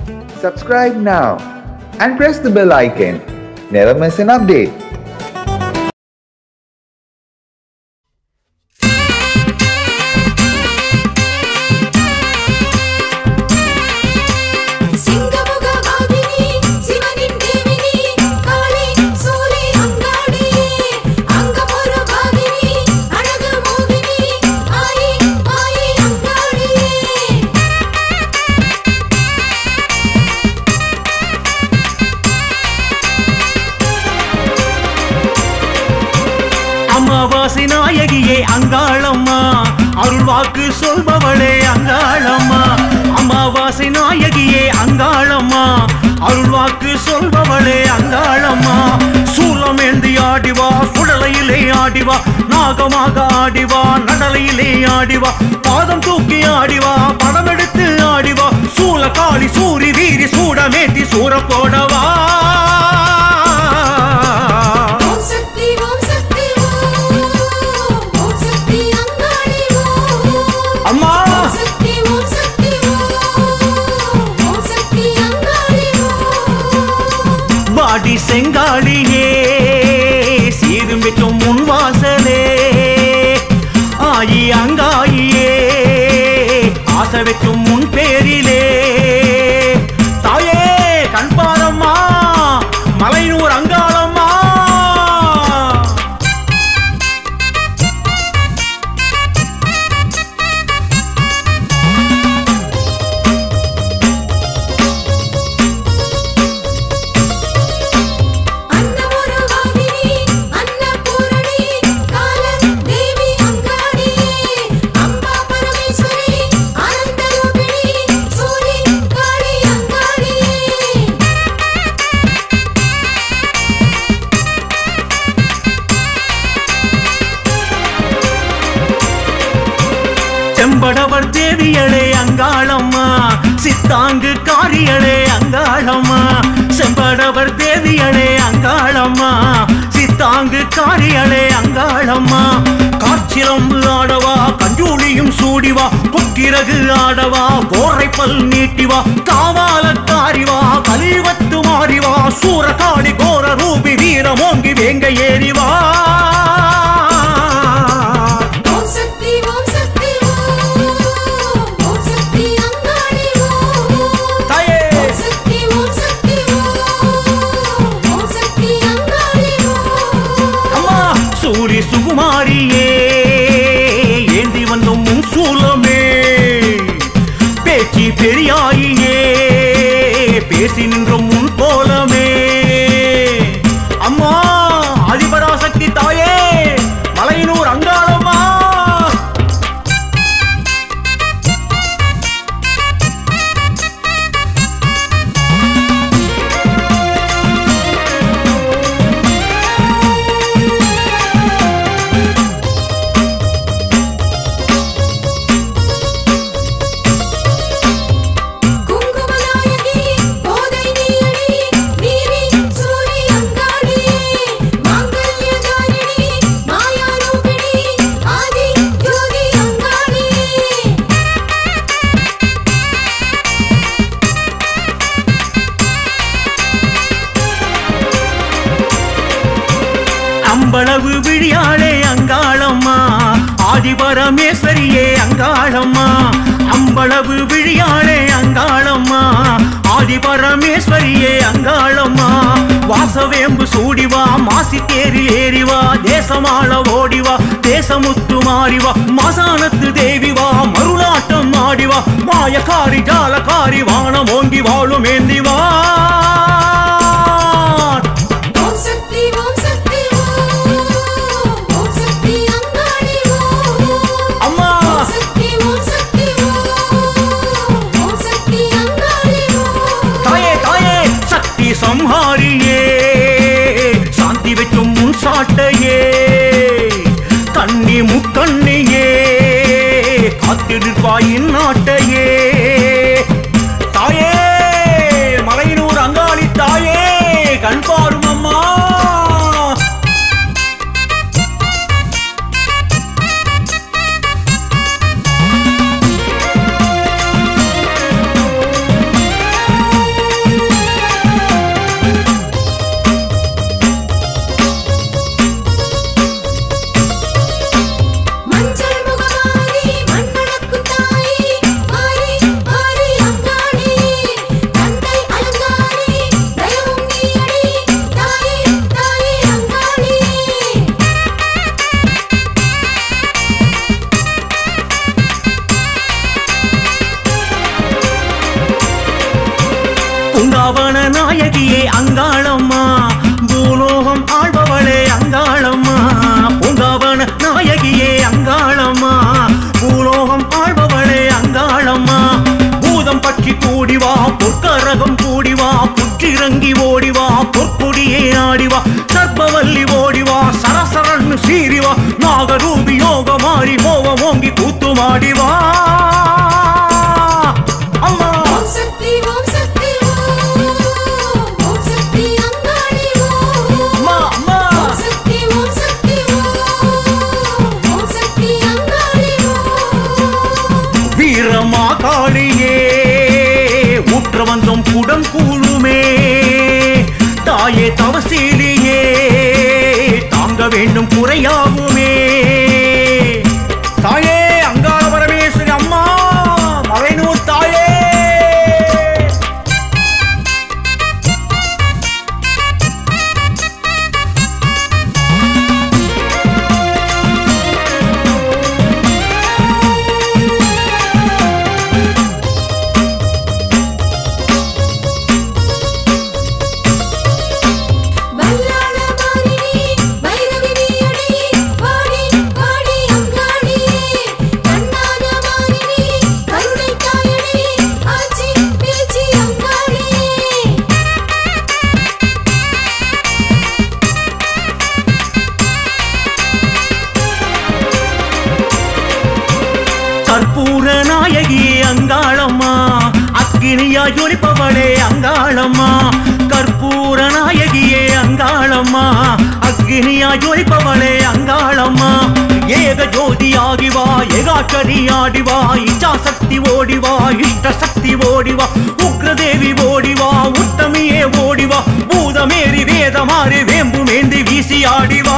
Subscribe now and press the bell icon. Never miss an update. சிங்கமுக Vahini சிவனின் தேவினி காளி சூலி அங்காடி அங்கபுர வாகினி அழகு மோகினி ஆயி ஆயி அங்காடி அமாவாசை நாயகியே அங்காளம்மா அருள் வாக்கு சொல்பவளே அங்காளம்மா அமாவாசை நாயகியே அங்காளம்மா அருள் வாக்கு சொல்பவளே அங்காளம்மா சூலமேந்தி ஆடிவா சுடலையிலே ஆடிவா நாகமாக ஆடிவா நடலையிலே ஆடிவா பாதம் தூக்கி ஆடிவா படம் எடுத்து ஆடிவா சூல காளி சூரி வீரி சூடமேத்தி சூர போடவா ஓம் சக்தி ஓம் சக்தி ஓம் ஓம் சக்தி அங்காடி ஓம் அம்மா ஓம் சக்தி ஓம் சக்தி ஓம் ஓம் சக்தி அங்காடி ஓம் வாடி செங்காளியே சீரும் வெற்றும் முன் வாசலே ஆயி அங்காயியே ஆசை வெற்றும் முன் பேரிலே தாயே கண்பாரம்மா மலையூர் அங்காளம்மா அன்னபுர வாகினி அன்னபூரணி கால தேவி அங்காடி அம்பா பரமேஸ்வரி ஆனந்த ரூபிணி சூரி காளி அங்காடி செம்படவர் தேவியளே அங்காளம்மா சித்தாங்கு காரியளே அங்காளம்மா செம்படவர் தேவியளே அங்காளம்மா சித்தாங்கு காரியளே அங்காளம்மா காற்றிலம்பு ஆடவா கஞ்சூலியும் சூடிவா கொக்கிரகு ஆடவா கோரைப்பல் நீட்டிவா காவால காரிவா கலிவத்து மாறிவா சூரகாளி கோர ரூபி வீரமோங்கி வேங்க ஏறிவா ஓம் சக்தி ஓம் சக்தி ஓம் ஓம் சக்தி அங்காடி ஓம் தாயே ஓம் சக்தி ஓம் சக்தி ஓம் ஓம் சக்தி அங்காடி ஓம் அம்மா சூரி சுகுமாரியே ஏந்தி வந்தும் உன் சூலமே பேச்சு பெரியாயியே பேசி நின்றும் உன் கோலமே அம்மா அதிபராசக்தி தாயே மலையனூர் அங்காளம்மா குங்குமநாயகி கோதை நீயடி வீரி சூரி அங்காடி மாங்கல்யதாரிணி மாயாரூபிணி ஆதி ஜோதி அங்காடி அம்பளவு விழியாளே அங்காளம்மா ஆதிபரமேஸ்வரியே அங்காளம்மா அம்பளவு விழியாளே அங்காளம்மா ஆதிபரமேஸ்வரியே அங்காளம்மா வாசவேம்பு சூடிவா மாசி தேரில் ஏறிவா தேசமாள ஓடிவா தேசமுத்து மாறிவா மசானத்து தேவிவா மருளாட்டம் ஆடிவா மாயக்காரி ஜாலக்காரி வானம் ஓங்கி வாழும் ஏந்திவா ஓம் சக்தி ஓம் சக்தி ஓம் ஓம் சக்தி அங்காடி ஓம் அம்மா ஓம் சக்தி ஓம் சக்தி ஓம் ஓம் சக்தி அங்காடி ஓம் தாயே தாயே சக்தி சம்ஹாரியே சாந்தி வைக்கும் முன் சாட்டையே கண்ணி முக்கண்ணியே காத்திருப்பாயின் நாட்டையே தாயே மலையனூர் அங்காளி தாயே கண் பாரும் அம்மா கூடிவா பொற்கரகம் கூடிவா புற்றிறங்கி ஓடிவா பொற்கொடியே ஆடிவா சர்ப்பவல்லி ஓடிவா சரசரன்னு சீரிவா நாகரூபி யோக மாறி மோக ஓங்கி கூத்துமாடிவா அம்மா ஓம் சக்தி ஓம் சக்தி ஓம் ஓம் சக்தி அங்காளி ஓம் அம்மா அம்மா ஓம் சக்தி ஓம் சக்தி ஓம் ஓம் சக்தி அங்காளி ஓம் வீரமா காளியே ஊற்ற வந்தோம் குடம் கூழுமே தாயே தவசீலியே தாங்க வேண்டும் குறையாகுமே தாயே அங்காள பரமேஸ்வரி அம்மா மலைனூர் தாயே வல்லாள மாரினி வைரவினி அடி வாடி வாடி அங்காளி கண்ணான மாரினி கருணை தாயடி ஆச்சி பேச்சி அங்காளி கற்பூர நாயகியே அங்காளம்மா அக்கினியா ஜொலிப்பவளே அங்காளம்மா கற்பூர நாயகியே அங்காளம்மா அக்கினியா ஜொலிப்பவளே அங்காளம்மா ஏக ஜோதியாகி வா ஏகாட்சரி ஆடி வா இச்சா சக்தி ஓடி வா இஷ்ட சக்தி ஓடி வா உக்ரதேவி ஓடி வா உத்தமியே ஓடி வா பூதமேறி வேதமாறி வேம்பு மேந்தி வீசி ஆடி வா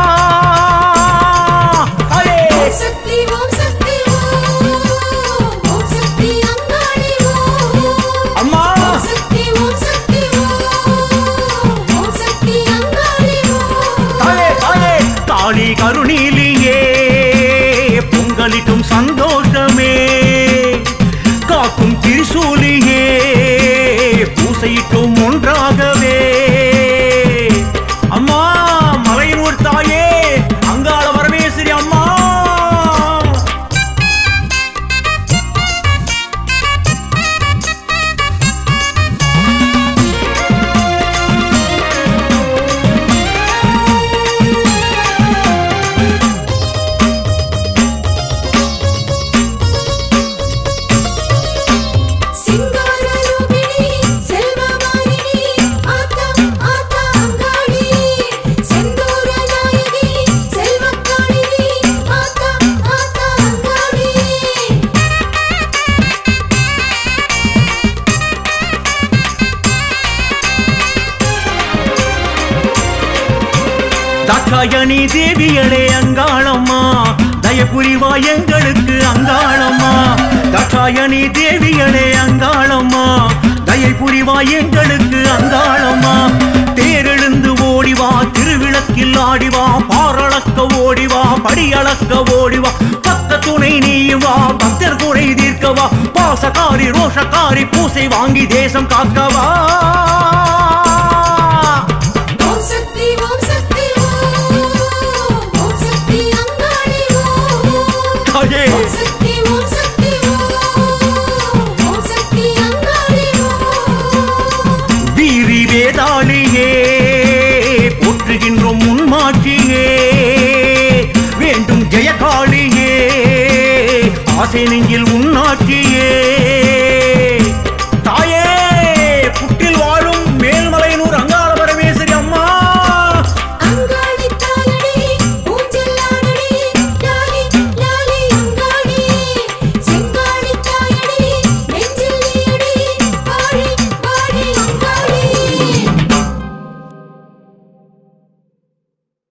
அலே! ஓம் சக்தி ஓம் சக்தி ஓம் ஓம் சக்தி அங்காளி ஓம் அம்மா ஓம் சக்தி ஓம் சக்தி ஓம் ஓம் சக்தி அங்காளி ஓம் தாயே தாயே காளி கருணீலியே பொங்கலிட்டும் சந்தோஷமே காக்கும் திரிசூலியே பூசையிட்டும் ஒன்றாகவே அம்மா மலையனூர் தாயே அங்காள பரமேஸ்வரி அம்மா சிங்கார ரூபிணி செல்வமாரிணி ஆத்தா ஆத்தா அங்காளி செந்தூர நாயகி செல்வக்காளினி ஆத்தா ஆத்தா அங்காளி தாட்சாயணி தேவியளே அங்காளம்மா தயபுரிவா எங்களுக்கு அங்காளம்மா தாட்சாயணி தேவியளே அங்காளம்மா தயை புரிவா எங்களுக்கு அங்காளம்மா தேரெழுந்து ஓடிவா திருவிளக்கில் ஆடிவா பாரளக்க ஓடிவா படியளக்க ஓடிவா பக்க துணை நீவா பக்தர் குறை தீர்க்கவா பாசக்காரி ரோஷக்காரி பூசை வாங்கி தேசம் காக்கவா ஓம் சக்தி ஓம் சக்தி ஓம் ஓம் சக்தி அங்காளி ஓம் தாயே ஓம் சக்தி ஓம் சக்தி ஓம் ஓம் சக்தி அங்காளி ஓம் வீரி வேதாளியே போற்றுகின்றோம் முன்மாட்சியே வேண்டும் ஜெயகாளியே ஆசை நெஞ்சில் உன்னாட்சியே தாயே புற்றில் வாழும் மேல்மலையனூர் அங்காள பரமேஸ்வரி அம்மா அங்காளி தாயடி ஊஞ்சலாடடி லாலி லாலி அங்காளி செங்காளி தாயடி நெஞ்சில் நீயடி பாடி பாடி அங்காளி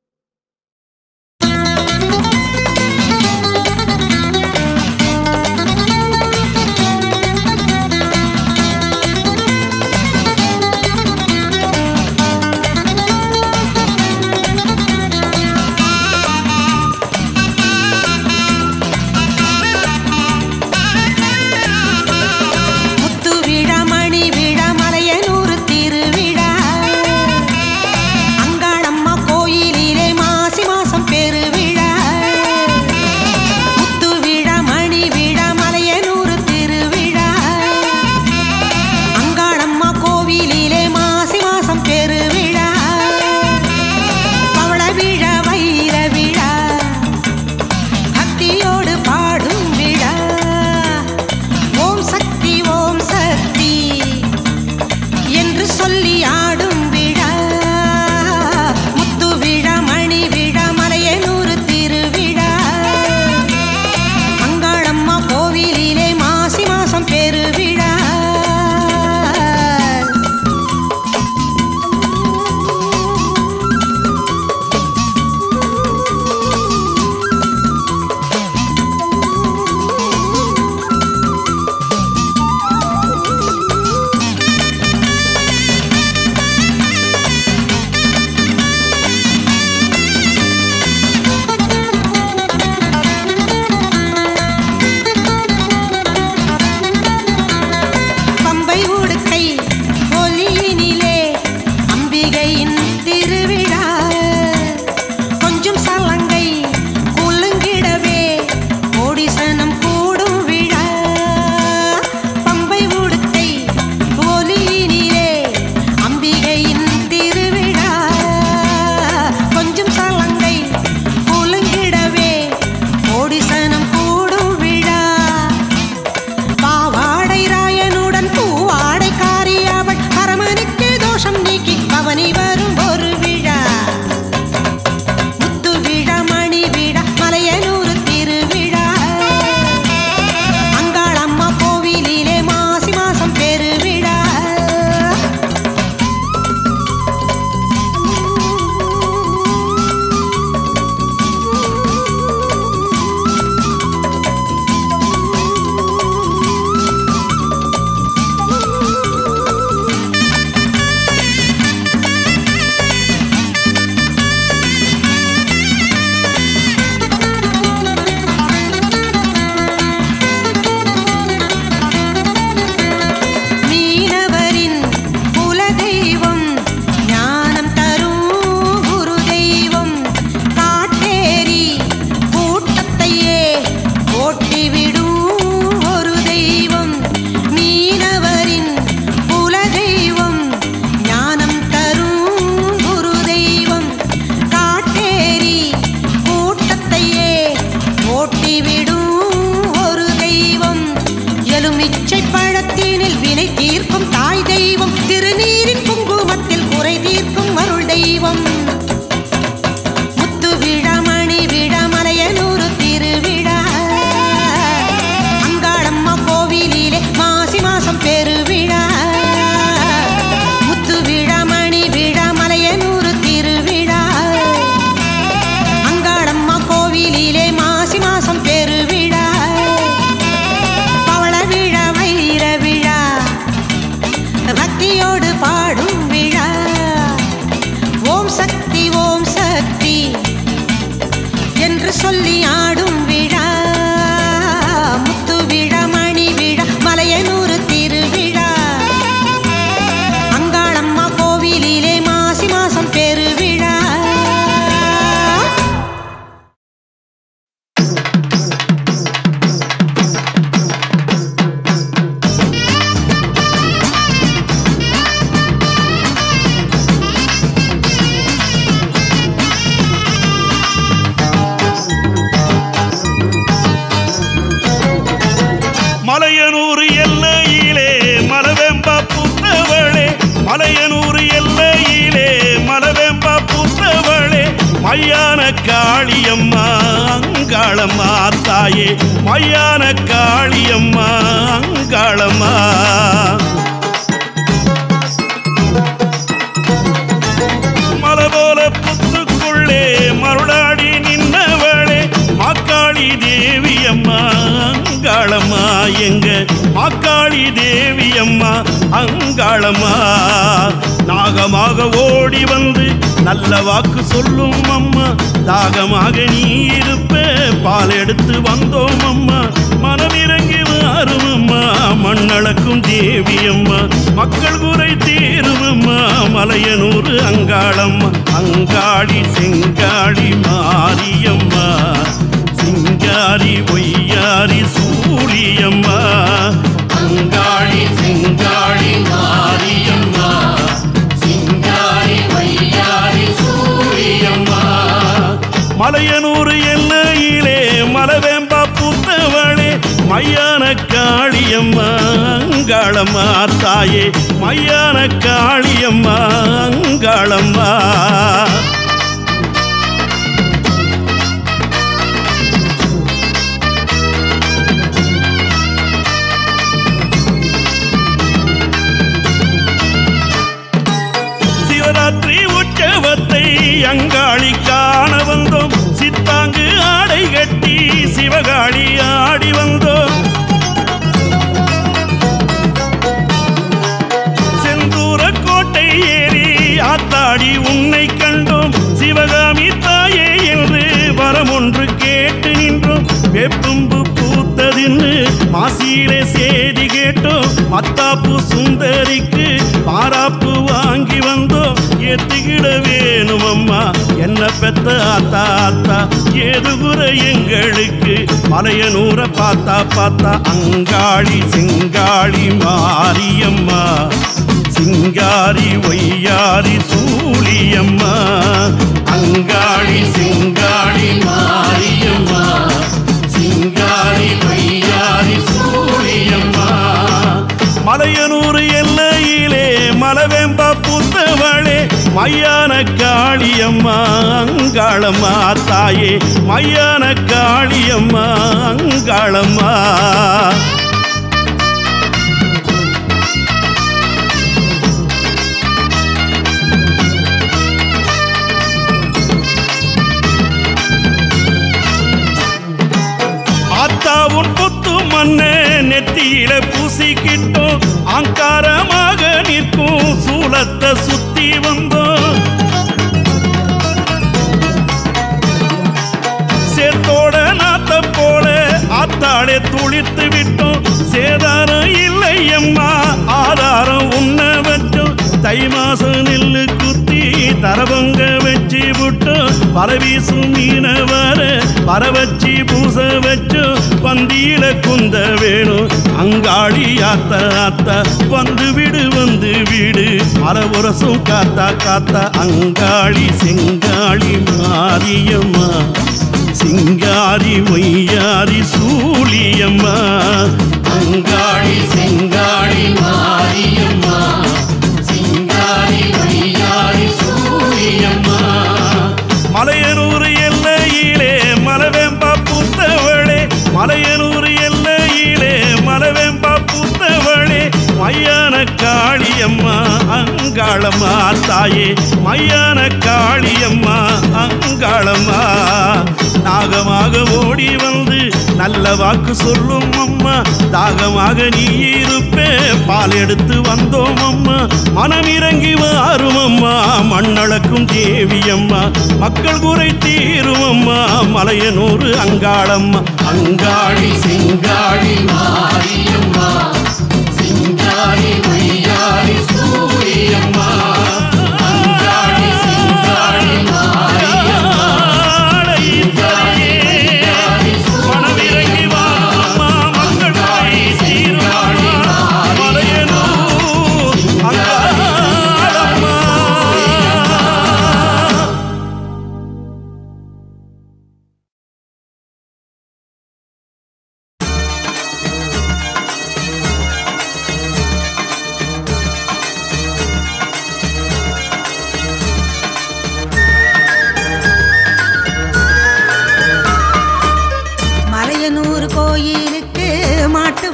Thank மையான காளியம்மா அங்காளம்மா தாயே மையான காளியம்மா அங்காளம்மா மலை போல புத்துக்குள்ளே மருளாடி நின்னவளே மாக்காளி தேவி அம்மா அங்காளம்மா எங்க மாக்காளி தேவி அம்மா அங்காளம்மா நாகமாக ஓடி வந்து நல்ல வாக்கு சொல்லும் அம்மா தாகமாக நீ இருப்ப பால் எடுத்து வந்தோம் அம்மா மனமிறங்கி மாறும் அம்மா மண்ணளக்கும் தேவி அம்மா மக்கள் குறை தீரும் அம்மா மலையனூர் அங்காளம்மா அங்காளி செங்காளி மாரியம்மா சிங்காரி ஒய்யாரி சூழியம்மா அங்காளி செங்காளி மாரியம்மா சிங்காரி ஒய்யாரி சூழியம்மா மலையனூர் எல்லையிலே மலவேம்பா பூத்தவளே மையான காளியம்மா அங்காளம்மா தாயே மையான காளியம்மா அங்காளம்மா சிவராத்திரி உற்சவத்தை அங்காளி காண வந்தோம் சித்தாங்கு ஆடை கட்டி சிவகாளி ஆடி வந்தோம் செந்தூர கோட்டை ஏறி ஆத்தாடி உன்னை கண்டோம் சிவகாமி தாயே என்று வரம் ஒன்று கேட்டு நின்றோம் வெப்பும்பு பூத்ததின்னு மாசியிலே சேதி கேட்டோம் மத்தாப்பு சுந்தரிக்கு பாராப்பு வாங்கி வந்தோம் ஏத்துக்கிட வேணும் அம்மா என்ன பெத்த ஆத்தா ஆத்தா ஏது குறை எங்களுக்கு மலையனூரை பார்த்தா பார்த்தா அங்காளி சிங்காளி மாரியம்மா சிங்காரி ஒய்யாரி சூழியம்மா அங்காளி சிங்காளி மாரியம்மா சிங்காரி ஒய்யாரி சூழியம்மா மலையனூர் எல்லையிலே மலவேம்பா புத்தவளே மையான காளியம்மா அங்காளம்மா தாயே மையான காளியம்மா அங்காளம்மா ஆத்தாவும் புத்து மண்ணு நெத்தியில பூசிக்கிட்டோம் அங்காரமாக நிற்கும் சூலத்தை சுத்தி வந்தோம் சேத்தோட நாத்த போல ஆத்தாளே துளித்து விட்டோம் சேதாரம் இல்லை அம்மா ஆதாரம் உன்ன வச்சோம் தை மாசம் நெல்லு குத்தி தரவங்க வச்சு விட்டோம் பரவீசும் மீன வர பரவச்சி பூச வச்சோம் பந்தியில குந்த வேணும் அங்காளி ஆத்த ஆத்த வந்து விடு வந்து விடு மரபுரசும் காத்தா காத்தா அங்காளி செங்காளி மாரியம்மா சிங்காரி மொய்யாரி சூழியம்மா அங்காளி செங்காளி மாரியம்மா சிங்காரி மொய்யாரி சூழியம்மா மலையனூர் எல்லையிலே மலவேம்பா பூத்தவளே மலையனூர் எல்லையிலே மலவேம்பா பூத்தவளே மையான காளியம்மா அங்காளம்மா தாயே மையான காளியம்மா அங்காளம்மா நாகமாக ஓடி வந்து நல்ல வாக்கு சொல்லும் அம்மா தாகமாக நீ இருப்பே பால் எடுத்து வந்தோம் அம்மா மனம் இறங்கி வாரும் அம்மா மண்ணளக்கும் தேவி அம்மா மக்கள் குறை தீரும் அம்மா மலையனூர் அங்காளம்மா அங்காளி சிங்காளி மாரியம்மா சிங்காரி மையாரி சூரியம்மா அங்காளி சிங்காளி மாரியம்மா மனமிறங்கி வா அம்மா மக்கள் குறை தீரும் அம்மா மலையனூர் அங்காளம்மா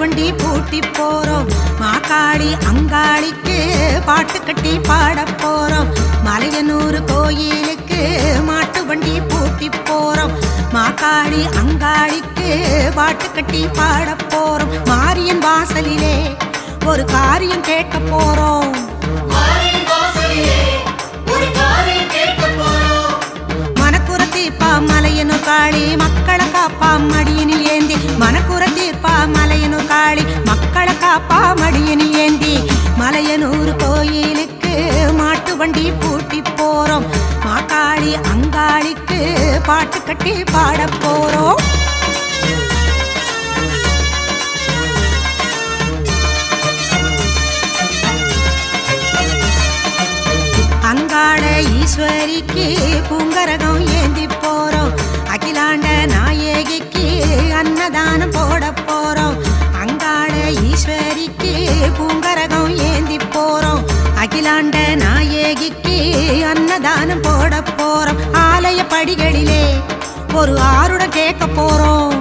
வண்டி பூட்டி போறோம் மாக்காளி அங்காளிக்கு பாட்டு கட்டி பாட போறோம் மலையனூர் கோயிலுக்கு மாட்டு வண்டி பூட்டி போறோம் மாக்காளி அங்காளிக்கு பாட்டு கட்டி பாட போறோம் மாரியன் வாசலிலே ஒரு காரியம் கேட்க போறோம் மனக்குற தீர்ப்பா மலையனு காளி மக்களை காப்பா மடியினில் ஏந்தி மனக்குற தீர்ப்பா மலையனு காளி மக்களை காப்பா மடியினில் ஏந்தி மலையனூர் கோயிலுக்கு மாட்டு வண்டி பூட்டி போறோம் மாக்காளி அங்காளிக்கு பாட்டு கட்டி பாட போறோம் அங்காள ஈஸ்வரிக்கு பூங்கரகம் ஏந்தி போறோம் அகிலாண்ட நாயகிக்கு அன்னதானம் போட போறோம் அங்காள ஈஸ்வரிக்கு பூங்கரகம் ஏந்தி போறோம் அகிலாண்ட நாயகிக்கு அன்னதானம் போட போறோம் ஆலய படிகளிலே ஒரு ஆருடன் கேட்க போறோம்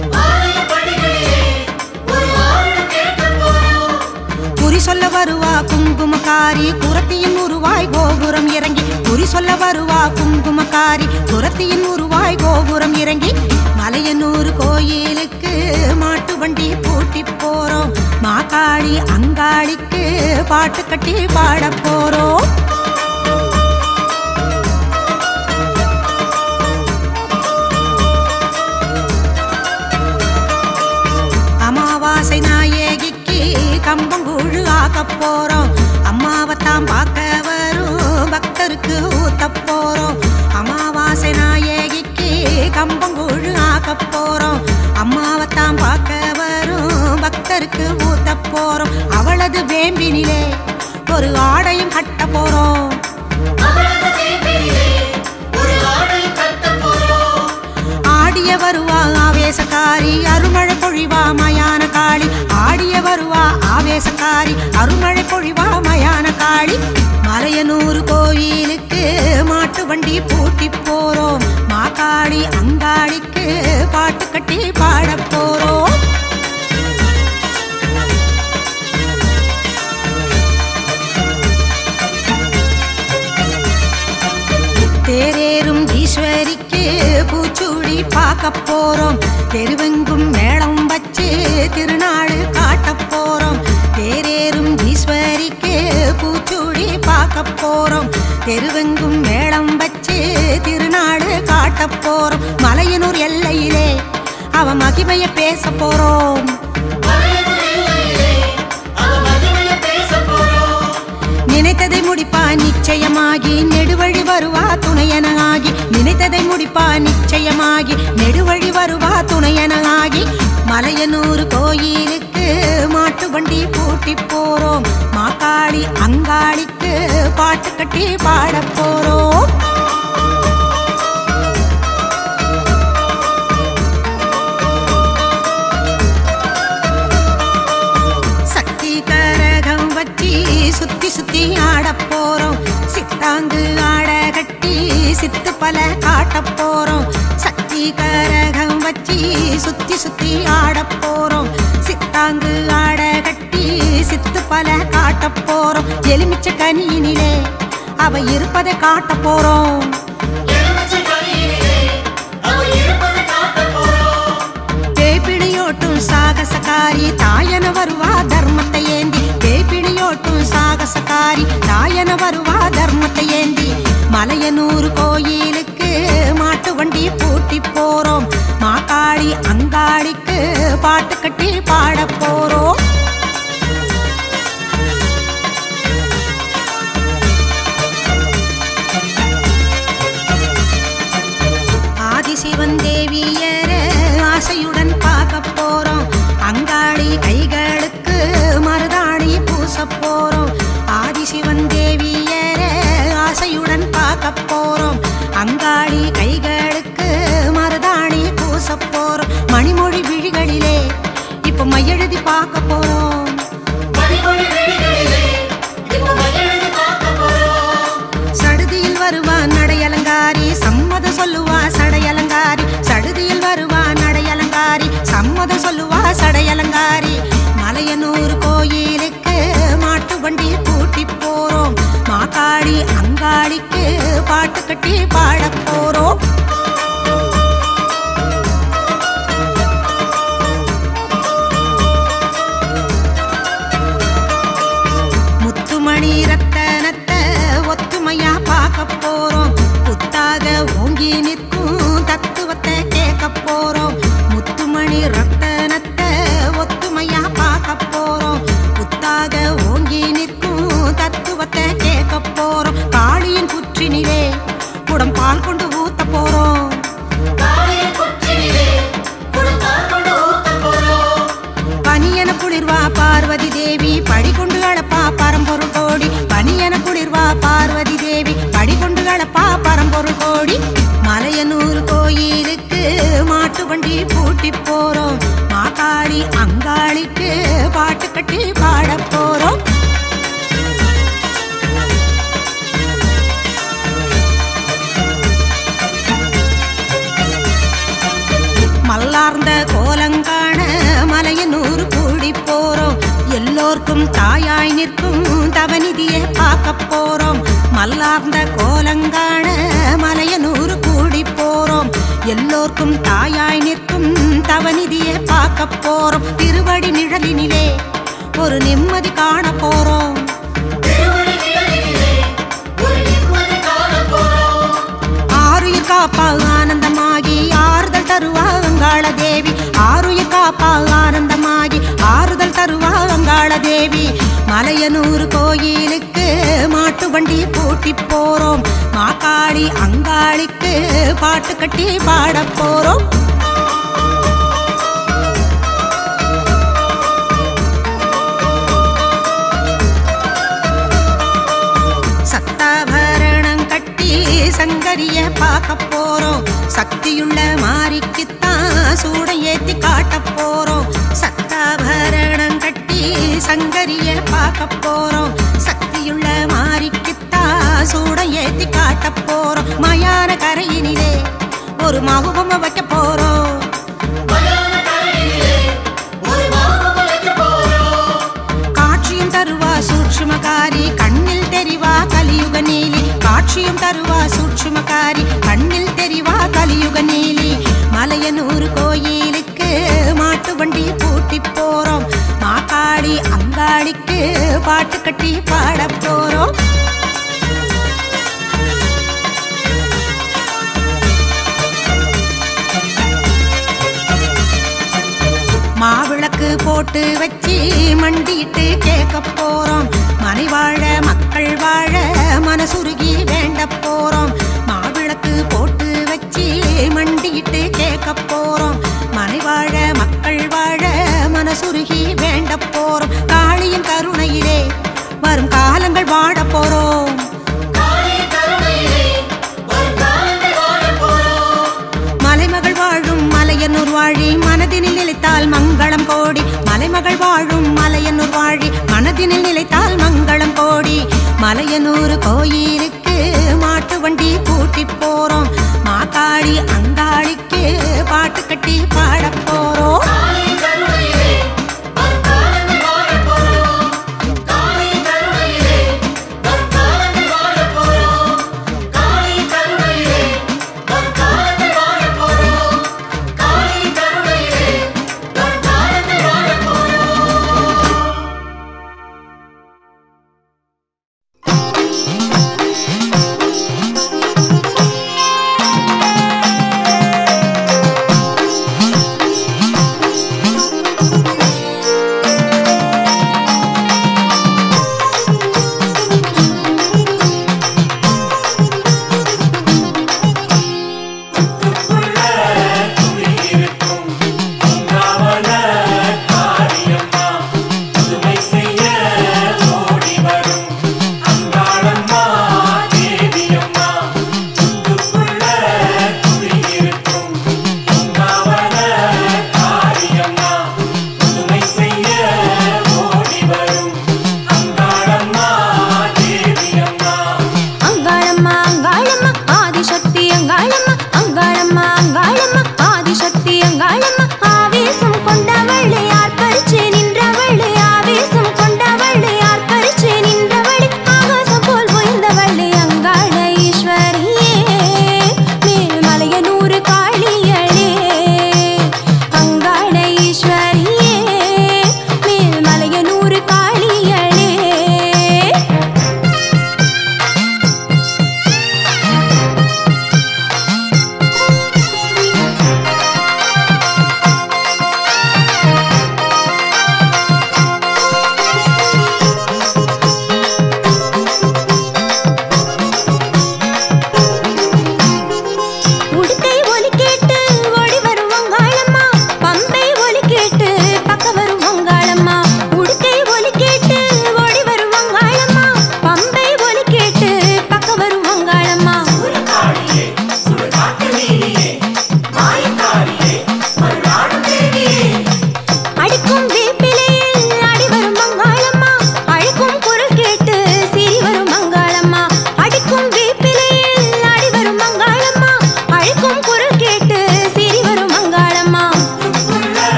குறி சொல்ல வருவா குங்குமக்காரி குரத்தியின் உருவாய் கோபுரம் இறங்கி குறி சொல்ல வருவா குங்குமக்காரி குரத்தியின் உருவாய் கோபுரம் இறங்கி மலையனூர் கோயிலுக்கு மாட்டு வண்டி பூட்டி போறோம் மாக்காளி அங்காளிக்கு பாட்டு கட்டி பாட போறோம் அமாவாசை நாயகிக்கு கம்பங்கூழு ஆக்க போறோம் அம்மாவைத்தான் பார்க்க வரும் பக்தருக்கு ஊத்த போறோம் அமாவாசை நாயகிக்கு கம்பங்கூழு ஆக்க போறோம் அம்மாவைத்தான் பார்க்க வரும் பக்தருக்கு ஊத்த போறோம் அவளது வேம்பினிலே ஒரு ஆடையும் கட்ட போறோம் ஆடிய வருவா ஆவேசக்காரி அருமழை பொழிவா மயான காளி ஆடிய வருவா ஆவேசக்காரி அருமழை பொழிவா மயான காளி மலையனூர் கோயிலுக்கு மாட்டு வண்டி பூட்டி போறோம் மாக்காளி அங்காளிக்கு பாட்டு கட்டி பாட போறோம் தேரேறும் ஈஸ்வரிக்கு பூச்சூடி பார்க்க போறோம் தெருவெங்கும் மேளம் வச்சு திருநாடு காட்ட போறோம் தேரேறும் ஈஸ்வரிக்கு பூச்சூடி பார்க்க போறோம் தெருவெங்கும் மேளம் வச்சு திருநாடு காட்ட போறோம் மலையனூர் எல்லையிலே அவ மகிமைய பேச போறோம் நினைத்ததை முடிப்பா நிச்சயமாகி நெடுவழி வருவா துணையன ஆகி நினைத்ததை முடிப்பா நிச்சயமாகி நெடுவழி வருவா துணையன ஆகி மலையனூர் கோயிலுக்கு மாட்டு வண்டி பூட்டி போறோம் மாக்காளி அங்காளிக்கு பாட்டு கட்டி பாட போறோம் சக்தி கரகம் வச்சி சுத்தி சுத்தி ஆட போறோம் சித்தாங்கு ஆட கட்டி சித்து பல காட்ட போறோம் சக்தி கரகம் வச்சி சுத்தி சுத்தி ஆட போறோம் சித்தாங்கு ஆட கட்டி சித்து பல காட்ட போறோம் எலுமிச்ச கனியினிலே அவ இருப்பதை காட்ட போறோம் பேய்பிணியோட்டும் சாகசக்காரி தாயன வருவா தர்மத்தை ஏந்தி பேய்பிணியோட்டும் சாகசக்காரி தாயன வருவா தர்மத்தை ஏந்தி மலையனூர் கோயிலுக்கு மாட்டு வண்டி பூட்டி போறோம் மாக்காளி அங்காளிக்கு பாட்டு கட்டி பாட போறோம் ஆதிசிவன் தேவியர ஆசையுடன் பார்க்க போறோம் அங்காளி கைகளுக்கு மருதாணி பூச போறோம் ஆதிசிவன் தேவியர ஆசையுடன் பார்க்க போறோம் அங்காளி கைகளுக்கு மருதாணி பூச போறோம் மணிமொழி விழிகளிலே இப்ப மையெழுதி பார்க்க போறோம் சடுதியில் வருவா நடையலங்காரி சம்மத சொல்லுவா சடையலங்காரி சடுதியில் வருவா நடையலங்காரி சம்மத சொல்லுவா சடையலங்காரி முத்துமணி ரத்தனத்தை ஒத்துமையா பார்க்க போறோம் புத்தாக ஓங்கி நிற்கும் தத்துவத்தை கேட்க போறோம் முத்துமணி ரத்தனத்தை ஒத்துமையா பார்க்க போறோம் புத்தாக ஓங்கி நிற்கும் தத்துவத்தை கேட்க போறோம் காளியின் குற்றினிலே குடம் பால் கொண்டு ஊத்த போறோம் பனியன குளிர்வா பார்வதி தேவி படி கொண்டு அளப்பா பரம்பொருள் கோடி பனியன குளிர்வா பார்வதி தேவி படி கொண்டு அளப்பா பரம்பொருள் கோடி மலையனூர் கோயிலுக்கு மாட்டு வண்டி பூட்டி போறோம் மாகாளி அங்காளிக்கு பாட்டு கட்டி பாட போறோம் மல்லார்ந்த கோலங்காண மலையனூர் கூடி போறோம் எல்லோர்க்கும் தாயாய் நிற்கும் தவநிதியை பார்க்க போறோம் மல்லார்ந்த கோலங்காண மலையனூர் கூடி போறோம் எல்லோர்க்கும் தாயாய் நிற்கும் தவநிதியை பார்க்க போறோம் திருவடி நிழலினிலே ஒரு நிம்மதி காண போறோம் ஆருயிர் காப்பா ஆனந்தமாகி ஆறுதல் தருவா அங்காள தேவி ஆருயிர் காப்பா ஆனந்தமாகி ஆறுதல் தருவா அங்காள தேவி மலையனூர் கோயிலுக்கு மாட்டு வண்டி பூட்டி போறோம் மாக்காளி அங்காளிக்கு பாட்டு கட்டி பாட போறோம் சத்தாபரணம் கட்டி சங்கரிய பார்க்க போறோம் சக்தியுள்ள மாரிக்குத்தான் சூட ஏத்தி காட்ட போறோம் சத்தாபரணம் கட்டி சங்கரிய பார்க்க போறோம் சக்தியுள்ள மாரிக்குத்தான் சூட ஏத்தி காட்ட போறோம் மயான கரையினிலே ஒரு மகுபம வைக்க போறோம் காட்சியும் தருவா சூட்சுமகாரி கண்ணில் தெரிவா கலியுக நீலி காட்சியும் தருவா சூட்சுமகாரி கண்ணில் தெரிவா கலியுக நீலி மலையனூர் கோயிலுக்கு மாட்டு வண்டி பூட்டி போறோம் மாக்காளி அங்காளிக்கு பாட்டு கட்டி பாட போறோம் மாவிளக்கு போட்டு வச்சு மண்டிட்டு கேட்க போறோம் மனை வாழ மக்கள் வாழ மனசுருகி வேண்ட போறோம் மாவிளக்கு போட்டு வச்சு மண்டிட்டு கேட்க போறோம் மனை வாழ மக்கள் வாழ மனசுருகி வேண்ட போறோம் காளியின் கருணையிலே வரும் காலங்கள் வாழ போறோம் மலைமகள் வாழும் மலையனூர் வாழி மனதினில் நிலைத்தால் மங்களம் கோடி மலைமகள் வாழும் மலையனூர் வாழி மனதினில் நிலைத்தால் மங்களம் கோடி மலையனூர் கோயிலுக்கு மாட்டு வண்டி பூட்டி போறோம் மாக்காளி அங்காளிக்கு பாட்டு கட்டி பாட போறோம் ஆ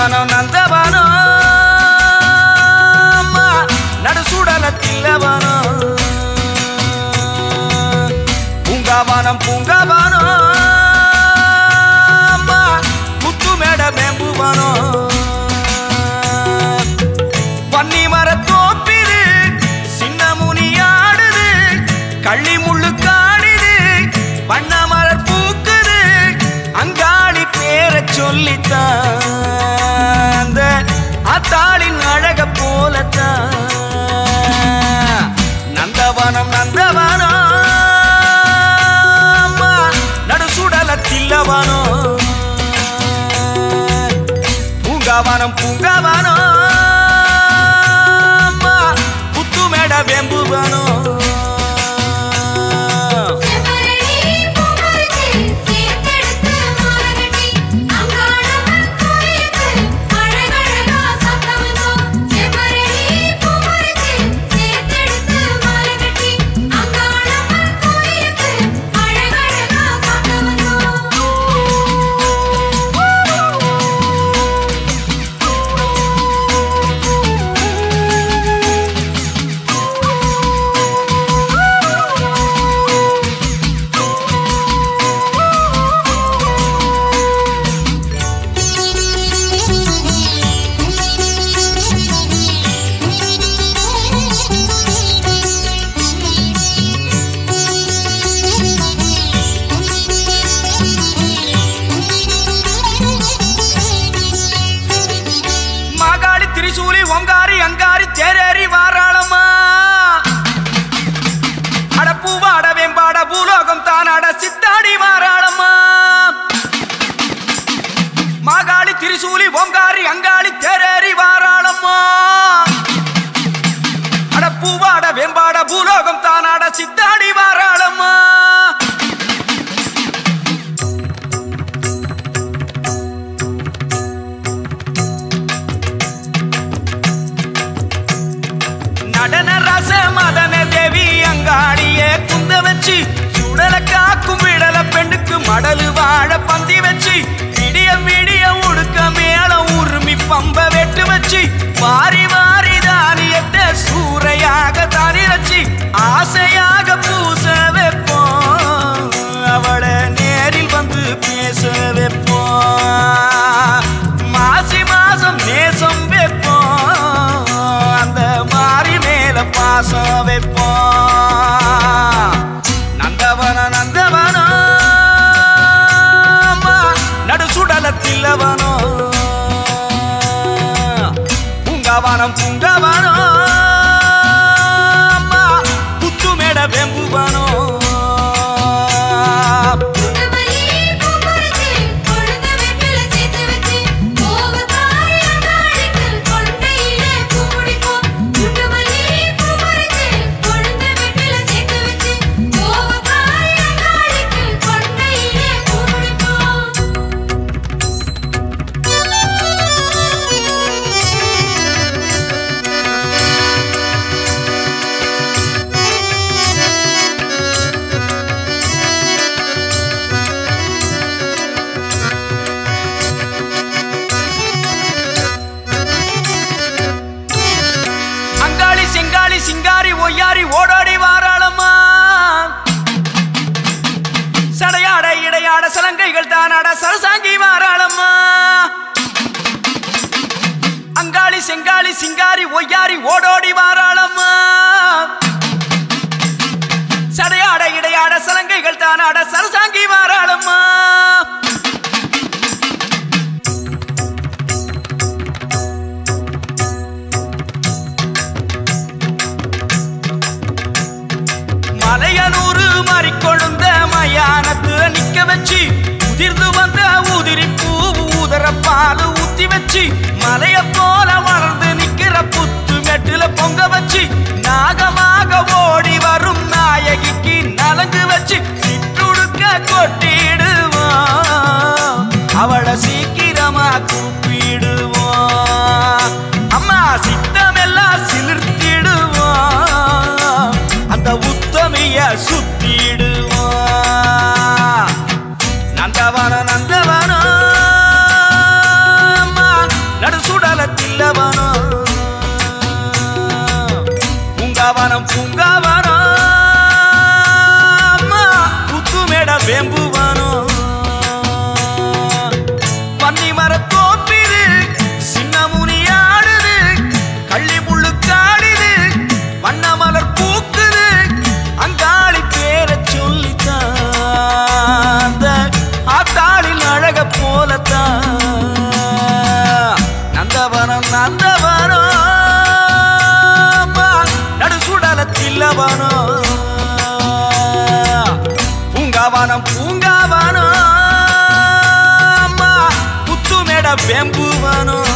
நந்தவனம் நந்தவனம் அம்மா, நடுசுடல தில்லவனம் பூங்காவனம் பூங்காவனம் அம்மா, முத்துமேட மேம்புவனம் பன்னி மரத்தோப்பிது சின்ன முனியாடுது கள்ளி முள்ளு காடுது வண்ண மலர் பூக்குது அங்காளி பேரை சொல்லித்தான் அந்த அத்தாளின் அழக போலத்தான் நந்தவனம் நந்தவனம் அம்மா, நடுசுடல தில்லவனம் பூங்காவனம் பூங்காவனம் அம்மா, புத்துமேட வெம்புவனம் செம்மரடி பூமரிச்சு சேர்த்தெடுத்து மாலகட்டி அங்காளம்மன் கோயிலுக்கு அழகழகா சத்தமிதோ செம்மரடி பூமரிச்சு சேர்த்தெடுத்து மாலகட்டி அங்காளம்மன் கோயிலுக்கு அழகழகா சத்தமிதோ மாகாளி திரிசூலி ஒங்காரி அங்காரி தேரேறி வாராளம்மா அடப்பூவாட வெம்பாட பூலோகம் தானாட சித்தாடி வாராளம்மா மாகாளி திரிசூலி ஓங்காரி அங்காளி தேரேறி வாராளம்மா அடப்பூவாட வெம்பாட பூலோகம் தானாட சித்தாடி வாராளம்மா நடன ரச மதன தேவி அங்காடிய குந்த வச்சு சுடல காக்கும் விடல பெண்ணுக்கு மடலு வாழ பந்தி வச்சு விடிய விடிய உடுக்க மேல உருமி பம்ப வெட்டு வச்சு வாரி வாரி தானியத்தை சூறையாக தானி வச்சு ஆசையாக பூச வைப்போம் அவளை நேரில் வந்து பேச வைப்போம் மாசி மாசம் நேசம் வைப்போம் அந்த மாறி மேல பாசம் வைப்போம் நந்தவன நந்தவன நடுசுடலத்தில்லவனோ பூங்காவனம் பூங்காவனம் புத்துமேட வெம்புவனோ குண்டமல்லி பூமரிச்சு கொழுந்த வெற்றில சேர்த்து வச்சு கோவக்காரி அங்காளிக்கு கொண்டையில பூ முடிப்போம் குண்டமல்லி பூமரிச்சு கொழுந்த வெற்றில சேர்த்து வச்சு கோவக்காரி அங்காளிக்கு கொண்டையில பூ முடிப்போம் அங்காளி செங்காளி சிங்காரி ஒய்யாரி ஓடோடி வாராளம்மா சடையாட இடையாட சலங்கைகள் தானாட சரசாங்கி வாராளம்மா அங்காளி செங்காளி சிங்காரி ஒய்யாரி ஓடோடி வாராளம்மா சடையாட இடையாட சலங்கைகள் தானாட சரசாங்கி வாராளம்மா மலையனூறு மாறிக்கொழுந்த மயானத்துல நிக்க வச்சு உதிர்ந்து வந்த உதிரி பூ ஊதர பால் ஊத்தி வச்சு மலைய போல வளர்ந்து நிக்கிற புத்து மெட்டுல பொங்க வச்சு நாகமாக ஓடி வரும் நாயகிக்கு நலங்கு வச்சு சிற்றுடுக்க கொட்டிடுவோம் அவளை சீக்கிரமா கூப்பிடுவோம் அம்மா சித்தமெல்லாம் சிலிர்த்திடுவோம் அந்த உத்தமைய சுத்திடுவோம் நந்தவன நந்தவன அம்மா, பூங்காவனம் பூங்காவனம் அம்மா, புத்துமேட வேம்புவனம் பன்னி மரத்தோப்பிது சின்ன முனி ஆடுது கள்ளி முள்ளு காடுது வண்ண மலர் பூக்குது அங்காளி பேரை சொல்லித்தான் அந்த ஆத்தாளில் அழக போலத்தான் நந்தவனம் நந்தவனம் நடு சுடலத்தில்லவனம் பூங்காவனம் பூங்காவனம் அம்மா புத்துமேட வெம்புவனம்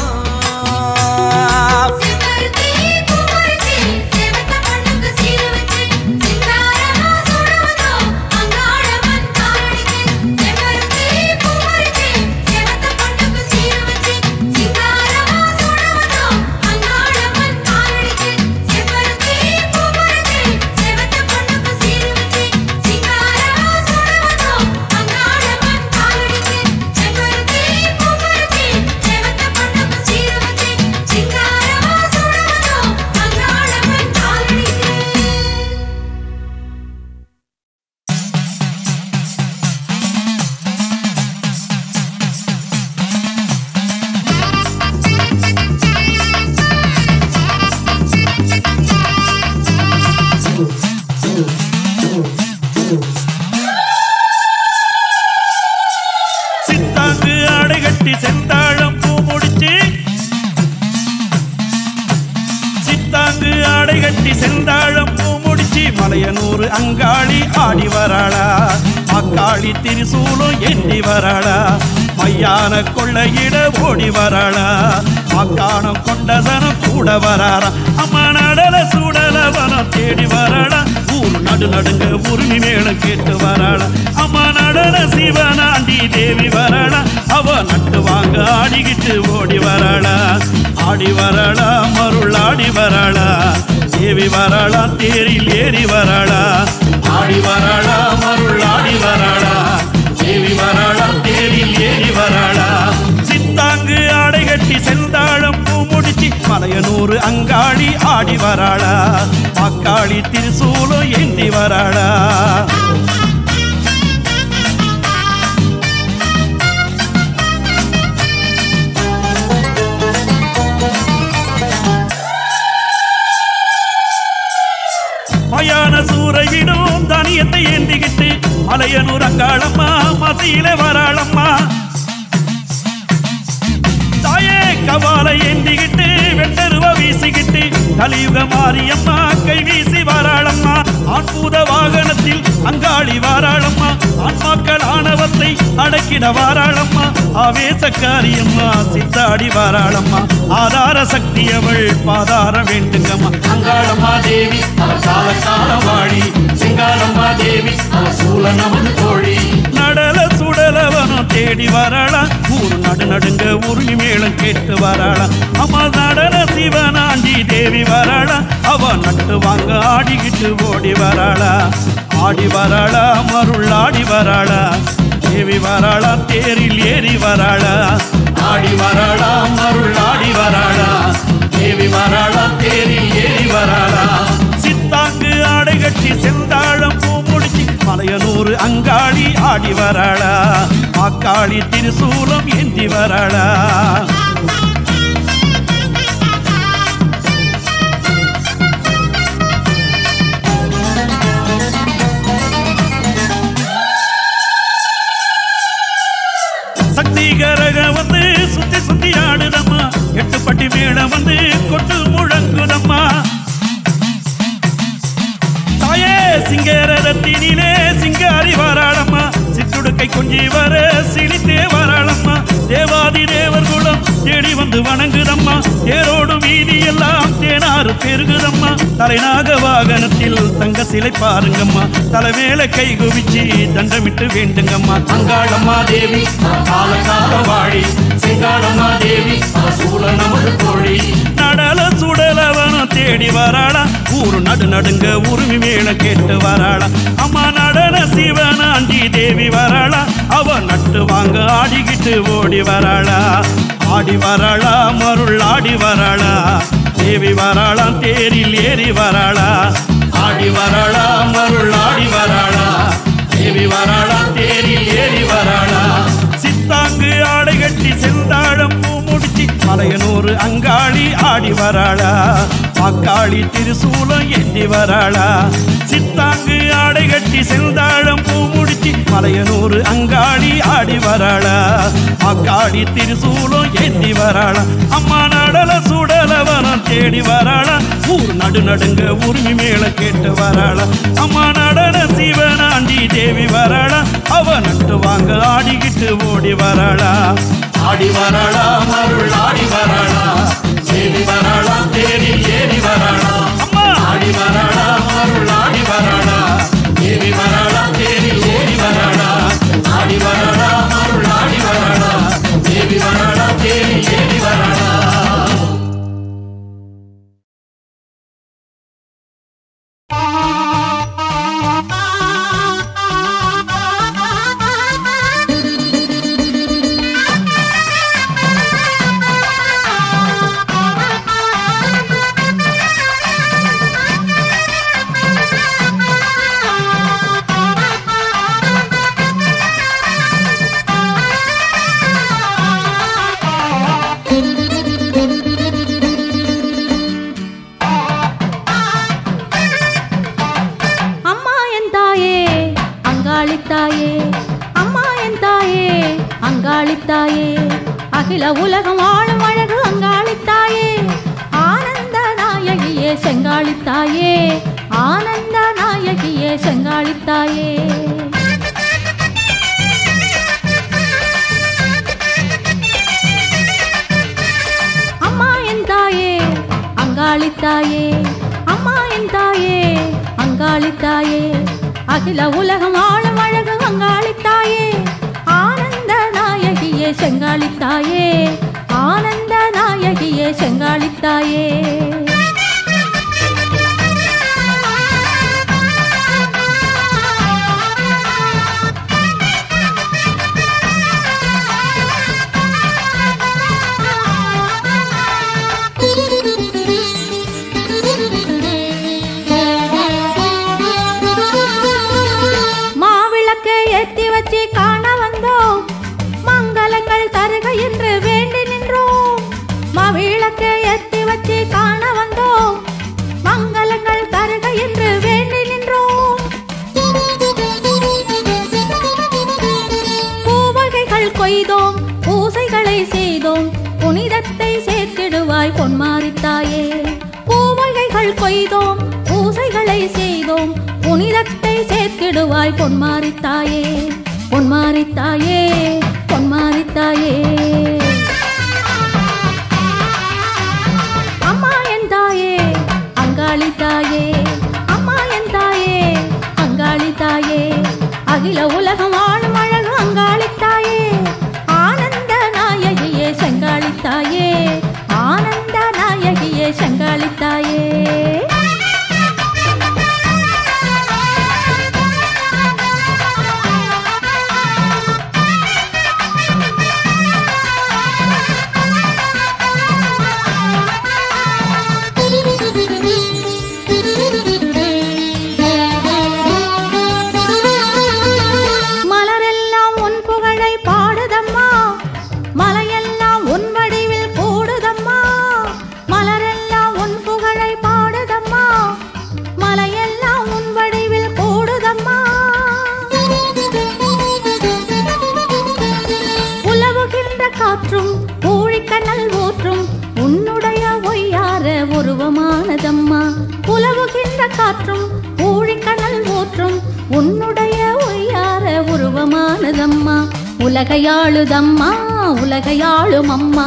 செம்பருத்தி பூமரத்தி செவத்த மண்ணுக்கு சீர வச்சு சிங்காரமா சூடுவதோ அங்காளம்மன் காலடிக்கு செம்பருத்தி பூமரத்தி செவத்த மண்ணுக்கு சீர வச்சு சிங்காரமா சூடுவதோ அங்காளம்மன் காலடிக்கு செம்பருத்தி பூமரத்தி செவத்த மண்ணுக்கு சீர வச்சு சிங்காரமா சூடுவதோ அங்காளம்மன் காலடிக்கு செம்பருத்தி பூமரத்தி செவத்த மண்ணுக்கு சீர வச்சு சிங்காரமா சூடுவதோ அங்காளம்மன் காலடிக்கு சித்தாங்கு ஆடை கட்டி செந்தாழம் பூ முடிச்சு சித்தாங்கு ஆடை கட்டி செந்தாழம் பூ முடிச்சு மலையனூர் அங்காளி ஆடி வராளா அக்காளி திரிசூலம் எண்ணி வராளா மையான கொள்ளையிட ஓடி வராளா மக்கானம் கொண்டசனம் கூட வராரா அம்மா நடல சூடலவனம் தேடி வராளா ஊர் நடு நடுங்க உரிமை மேலும் கேட்டு வராளா அம்மா நடன சிவனாண்டி தேவி வராளா அவ நட்டு வாங்க ஆடிக்கிட்டு ஓடி வராளா ஆடி வராளா மருள் ஆடி வராளா தேவி வராளா தேரில் ஏறி வராளா ஆடி வராளா மருள் ஆடி வராளா தேவி வராளா தேரில் ஏறி வராளா சித்தாங்கு ஆடை கட்டி செந்தாழம் பூ முடிச்சு மலையனூர் அங்காளி ஆடி வராளா அக்காளி திருசூலம் ஏந்தி வராளா மயான சூறையிடும் தனியத்தை ஏந்திக்கிட்டு மலையனூர் அங்காளம்மா மசியில வராளம்மா தாயே கவாலை ஏந்திக்கிட்டு வெட்டருவ வீசிக்கிட்டு கலியுக மாரியம்மா கை வீசி வாராளம்மா ஆண்பூத வாகனத்தில் அங்காளி வாராளம்மா ஆன்மாக்கள் ஆணவத்தை அடக்கிட வாராளம்மா ஆவேசக்காரியம்மா சித்தாடி வாராளம்மா ஆதார சக்தி அவள் பாதார வேண்டுங்கம்மா அங்காளம்மா தேவி அவள் கால கால வாழி சிங்காளம்மா தேவி அவள் சூழ நமது தோழி நடல சுடலவனம் தேடி வராளா ஊர் நடு நடுங்க உருளி மேளம் கேட்டு வராளா அம்மா நடன சிவனாண்டி தேவி வராளா அவ நட்டு வாங்க ஆடிக்கிட்டு ஓடி வராளா ஆடி வராளா மருள் ஆடி வராளா தேவி வராளா தேரில் ஏறி வராளா ஆடி வராளா மருள் ஆடி வராளா தேவி வராளா தேரில் ஏறி வராளா சித்தாங்கு ஆடை கட்டி செந்தாழம் பூ முடிச்சு மலையனூர் அங்காளி ஆடி வராளா அக்காளி திருசூலம் ஏந்தி வராளா சக்தி கரக வந்து சுத்தி சுத்தி ஆடுதம்மா எட்டு பட்டி மேளம் வந்து கொட்டு முழங்குதம்மா தாயே சிங்கர ரத்தினிலே சிங்காரி வராளம்மா சிற்றுடுக்கை கொஞ்சி வர சிரித்தே வராளம்மா தேவாதி தேவர் குலம் தேடி வந்து வணங்குதம்மா தேரோடு வீதி எல்லாம் தேனாறு பெருகுதம்மா தலைநாக வாகனத்தில் தங்க சிலை பாருங்கம்மா தலைமேல கை குவிச்சு தண்டமிட்டு வேண்டுங்கம்மா அங்காளம்மா தேவி கால கால வாழி சிங்காளம்மா தேவி சூழ நமது தோழி நடல சுடலவனம் தேடி வராளா ஊரு நடு நடுங்க உரிமை மேல கேட்டு வராளா அம்மா நடன சிவனாண்டி தேவி வராளா அவ நட்டு வாங்க ஆடிக்கிட்டு ஓடி வராளா ஆடி வராளா மருள் ஆடி வராளா தேவி வராளாம் தேரில் ஏறி வராளா ஆடி வராளா மருள் ஆடி வராளா தேவி வராளா தேரில் ஏறி வராளா சித்தாங்கு ஆடை கட்டி செந்தாழம் பூ முடிச்சு மலையனூர் அங்காளி ஆடி வராளா அக்காளி திருசூலம் ஏந்தி வராளா சித்தாங்கு ஆடை கட்டி செந்தாழம் பூ முடிச்சு மலையனூர் அங்காளி ஆடி வராளா அக்காளி திருசூலம் ஏந்தி வராளா அம்மா நடல சுடலவனம் தேடி வராளா ஊர் நடு நடுங்க உரிமை மேல கேட்டு வராளா அம்மா நடன சிவனாண்டி தேவி வராளா அவ நட்டு வாங்க ஆடிக்கிட்டு ஓடி வராளா ஆடி வராளா மருள் ஆடி வராளா தேவி வராளா தேடி ஏறி வராளா அம்மா ஆடி வராளா மருள் ஆடி வராளா தேவி வராளா தேடி ஏறி வராளா ஆடி வராளா மருள் ஆடி வராளா தேவி வராளா தேடி ஏறி வராளா அம்மா என் தாயே அங்காளித்தாயே அம்மா என் தாயே அங்காளித்தாயே அகில உலகம் வாழும் அழகு அங்காளித்தாயே ஆனந்த நாயகியே செங்காளித்தாயே ஆனந்த நாயகியே செங்காளித்தாயே அம்மா என் தாயே அங்காளித்தாயே அம்மா என் தாயே அங்காளித்தாயே அகில உலகம் ஆளும் அழகு அங்காளித்தாயே ஆனந்த நாயகியே செங்காளித்தாயே ஆனந்த நாயகியே செங்காளித்தாயே மாவிளக்கை ஏத்தி வச்சு காண வந்தோம் மங்களங்கள் தருக என்று வேண்டி நின்றோம் மாவிளக்கை ஏத்தி வச்சு காண வந்தோம் மங்களங்கள் தருக என்று வேண்டி நின்றோம் பூவகைகள் கொய்தோம் பூசைகளை செய்தோம் புனிதத்தை சேர்த்திடுவாய் பொன்மாரித்தாயே பூவகைகள் கொய்தோம் பூசைகளை செய்தோம் புனிதத்தை சேர்த்திடுவாய் பொன்மாரித்தாயே பொன்மாரித்தாயே பொன்மாரித்தாயே அம்மா என் தாயே அங்காளி தாயே அம்மா என் தாயே அங்காளி தாயே அகில உலகம் வாழும் அழகு அங்காளி தாயே ஆனந்த நாயகியே செங்காளி தாயே ஆனந்த நாயகியே செங்காளி தாயே மலரெல்லாம் உன் புகழை பாடுதம்மா மலையெல்லாம் உன் வடிவில் கூடுதம்மா மலரெல்லாம் உன் புகழை பாடுதம்மா மலையெல்லாம் உன் வடிவில் கூடுதம்மா உலவுகின்ற காற்றும் ஊழிக்கனல் ஊற்றும் உன்னுடைய ஒய்யார உருவமானதம்மா உலவுகின்ற காற்றும் ஊழிக்கனல் ஊற்றும் உன்னுடைய ஒய்யார உருவமானதம்மா உலகையாளுதம்மா உலகையாளும் அம்மா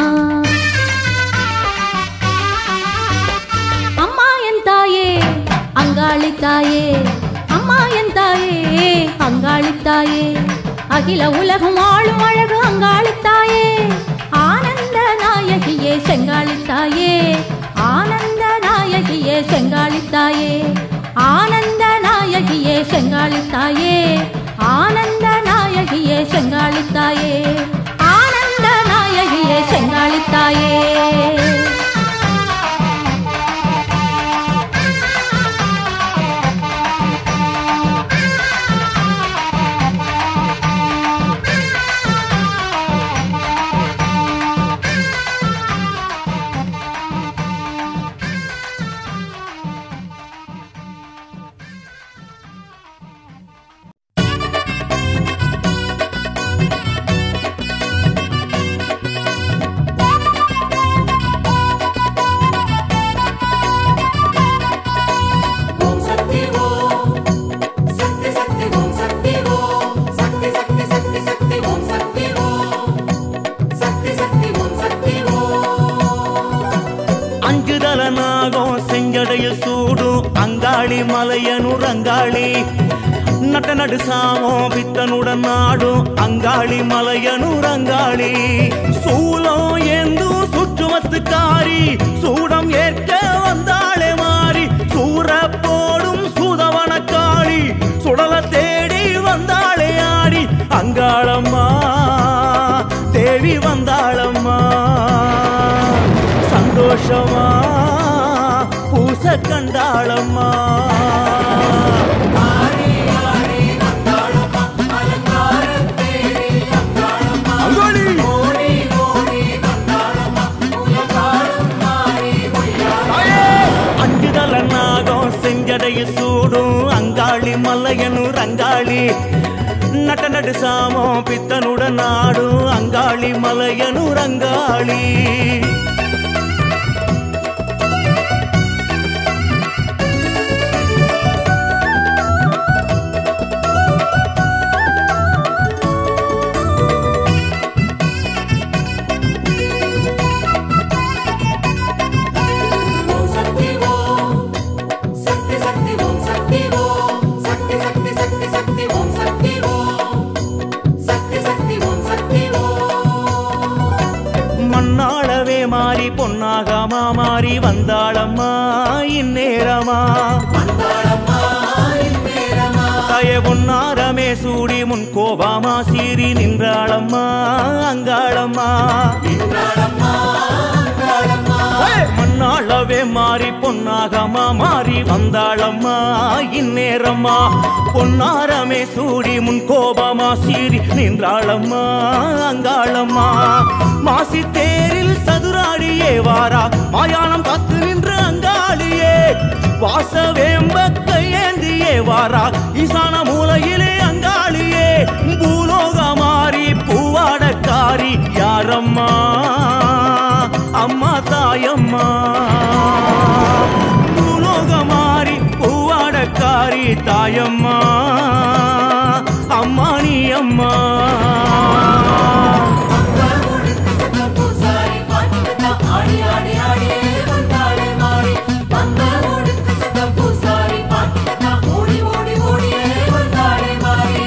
அம்மா என் தாயே அங்காளி தாயே அம்மா என் தாயே அங்காளி தாயே அகில உலகம் ஆளும் அழகு அங்காளி தாயே ஆனந்த நாயகியே செங்காளி தாயே ஆனந்த நாயகியே செங்காளி தாயே ஆனந்த நாயகியே செங்காளி தாயே ஆனந்த நாயகியே செங்காளி தாயே ஆனந்த நாயகியே செங்காளி தாயே அங்காளி மலையனூர் அங்காளி நட்ட நடு சாமம் பித்தனுடன் நாடும் அங்காளி மலையனூர் அங்காளி சூலம் ஏந்தும் சுற்றுமத்துக்காரி சூடம் ஏற்க வந்தாளே மாறி சூற போடும் சூதவனக்காளி சுடல தேடி வந்தாளே ஆடி அங்காளம்மா தேவி வந்தாளம்மா சந்தோஷமா பூச கண்டாளம்மா அங்காளி அஞ்சுதல நாகம் செஞ்சடைய சூடும் அங்காளி மல்லையனூர் அங்காளி நட்ட நடு சாமம் பித்தனுடன் நாடும் அங்காளி மலையனூர் அங்காளி ஓம் சக்தி ஓம் சக்தி சக்தி ஓம் சக்தி ஓம் சக்தி சக்தி சக்தி சக்தி ஓம் சக்தி ஓம் சக்தி சக்தி ஓம் சக்தி ஓம் மண்ணாளவே மாறி பொன்னாகமா மாறி வந்தாளம்மா இந்நேரமா தய பொன்னாரமே சூடி முன் கோபாமா சீறி நின்றாளம்மா அங்காளம்மா மண்ணாளவே மாறி பொன்னாகமா மாறி வந்தாளம்மா இந்நேரம்மா பொன்னாரமே சூடி முன் கோபமா சீறி நின்றாளம்மா அங்காளம்மா மாசி தேரில் சதுராடியே வாரா மாயானம் காத்து நின்று அங்காளியே வாசவேம்ப கையேந்தியே வாரா ஈசான மூலையிலே அங்காளியே பூலோக மாறி பூவாடக்காரி யாரம்மா அம்மா தாயம்மா பூலோக மாறி பூவாடக்காரி தாயம்மா அம்மா நீ அம்மா பூசாரி பாட்டுக்கு ஆடி ஆடி ஆடியே வந்தாளே மாறி வந்த ஓடுக்கு சத்தம் பூசாரி பாட்டுக்கு ஓடி ஓடி ஓடியே வந்தாளே மாறி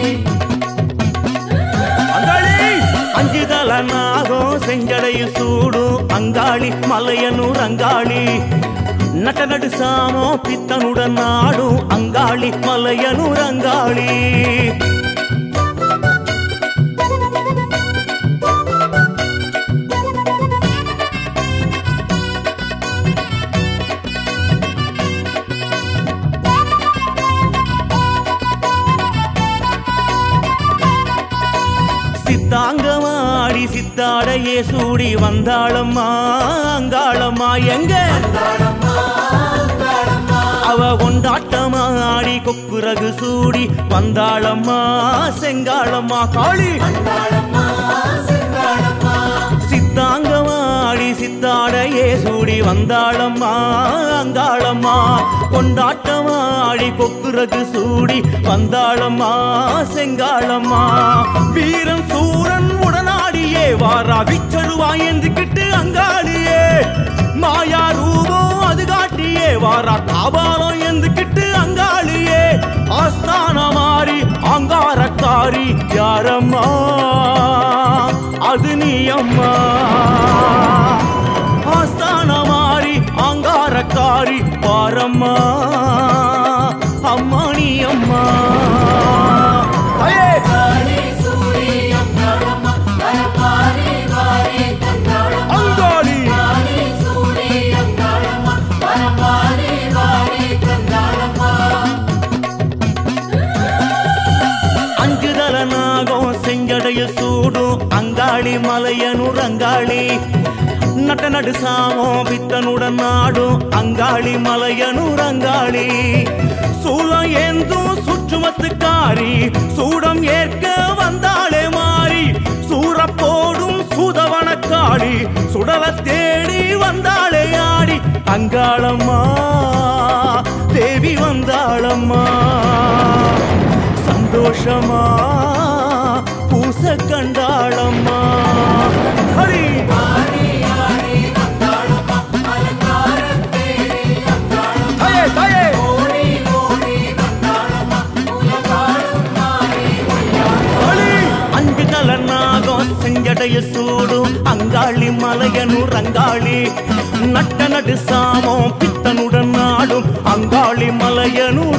அங்காளி அஞ்சு தல நாகம் செஞ்சடையில் சூடும் அங்காளி மலையனூர் அங்காளி நட்ட நடு சாமோ பித்தனுடன் நாடும் அங்காளி மலையனூர் அங்காளி சித்தாங்கமாடி சித்தாடையே சூடி வந்தாளம்மா அங்காளம்மா எங்க அவ கொண்டாட்டமாடி கொக்குரகு சூடி வந்தாளம்மா செங்காளம்மா காளி சித்தாங்கமாடி சித்தாடையே சூடி வந்தாளம்மா அங்காளம்மா கொண்டாட்டமாடி கொக்குரகு சூடி வந்தாளம்மா செங்காளம்மா வீரன் சூரன் உடனாடியே வாரா விச்சருவா எந்துக்கிட்டு அங்காளியே மாயா ரூபம் அது காட்டியே வாரா காபாலம் எந்துக்கிட்டு அங்காளியே ஆஸ்தான மாறி அங்காரக்காரி யாரம்மா அது நீ அம்மா ஆஸ்தான மாறி அங்காரக்காரி பாரம்மா அம்மா நீ அம்மா ஐயே! அங்காளி அஞ்சுதல நாகம் செஞ்சடையில் சூடும் அங்காளி மலையனூர் அங்காளி நட்ட நடு சாமம் பித்தனுடன் நாடும் அங்காளி மலையனூர் அங்காளி சூலம் ஏந்தும் சுற்றுமத்துக்காரி சூடம் ஏற்க வந்தாளே மாறி சூரப்போடும் சூதவனக்காளி சுடல தேடி வந்தாளே ஆடி அங்காளம்மா தேவி வந்தாளம்மா சந்தோஷமா பூச கண்டாளம்மா ஹரி தாயே தாயே சூடும் அங்காளி மலையனூர் அங்காளி நட்ட நடு சாமம் பித்தனுடன் நாடும் அங்காளி மலையனூர்